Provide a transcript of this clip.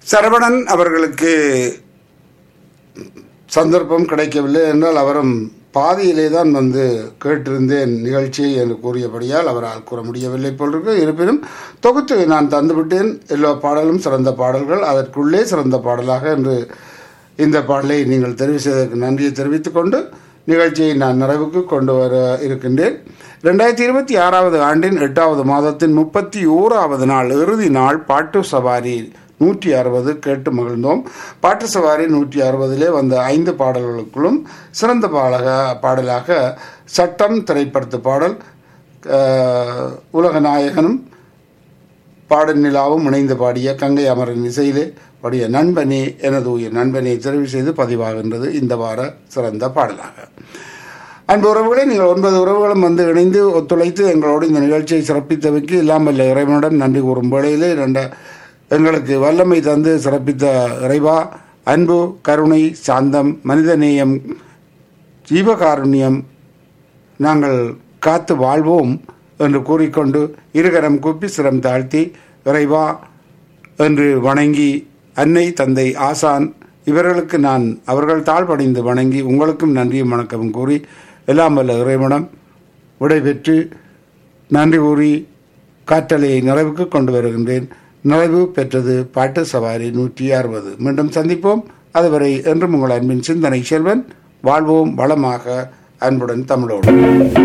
சரவணன் அவர்களுக்கு சந்தர்ப்பம் கிடைக்கவில்லை என்றால் அவரும் பாதியிலே தான் வந்து கேட்டிருந்தேன் நிகழ்ச்சியை என்று கூறியபடியால் அவரால் கூற முடியவில்லை போல் இருக்கு இருப்பினும் தொகுத்து நான் தந்துவிட்டேன் எல்லா பாடலும் சிறந்த பாடல்கள் அதற்குள்ளே சிறந்த பாடலாக என்று இந்த பாடலை நீங்கள் தெரிவு செய்ததற்கு நன்றியை தெரிவித்துக் கொண்டு நிகழ்ச்சியை நான் நிறைவுக்கு கொண்டு வர இருக்கின்றேன் ரெண்டாயிரத்தி இருபத்தி ஆறாவது ஆண்டின் எட்டாவது மாதத்தின் முப்பத்தி ஓராவது நாள் இறுதி நாள் பாட்டு சவாரி நூற்றி அறுபது கேட்டு மகிழ்ந்தோம் பாட்டு சவாரி நூற்றி அறுபதிலே வந்த ஐந்து பாடல்களுக்குள்ளும் சிறந்த பாடக பாடலாக சட்டம் திரைப்படத்து பாடல் அஹ், உலக நாயகனும் பாடல் நிலாவும் இணைந்து பாடிய கங்கை அமரன் இசையிலே பாடிய நண்பனே எனது உயிர் நண்பனை தெரிவு செய்து பதிவாகின்றது இந்த வார சிறந்த பாடலாக அன்பு உறவுகளே நீங்கள் ஒன்பது உறவுகளும் வந்து இணைந்து ஒத்துழைத்து எங்களோடு இந்த நிகழ்ச்சியை சிறப்பித்தவைக்கு இல்லாமல் இறைவனிடம் நன்றி கூறும் வேளையிலே இரண்ட எங்களுக்கு வல்லமை தந்து சிறப்பித்த இறைவா அன்பு கருணை சாந்தம் மனிதநேயம் ஜீவகாருண்யம் நாங்கள் காத்து வாழ்வோம் என்று கூறிக்கொண்டு இருகரம் கூப்பி சிரம் தாழ்த்தி இறைவா என்று வணங்கி அன்னை தந்தை ஆசான் இவர்களுக்கு நான் அவர்கள் தாழ்படைந்து வணங்கி உங்களுக்கும் நன்றியும் வணக்கமும் கூறி எல்லாம் வல்ல இறைவனம் விடைபெற்று நன்றி கூறி காற்றலையை நிறைவுக்கு கொண்டு வருகின்றேன் நிறைவு பெற்றது பாட்டு சவாரி நூற்றி அறுபது மீண்டும் சந்திப்போம் அதுவரை என்றும் உங்கள் அன்பின் சிந்தனை செல்வன் வாழ்வோம் வளமாக அன்புடன் தமிழோடு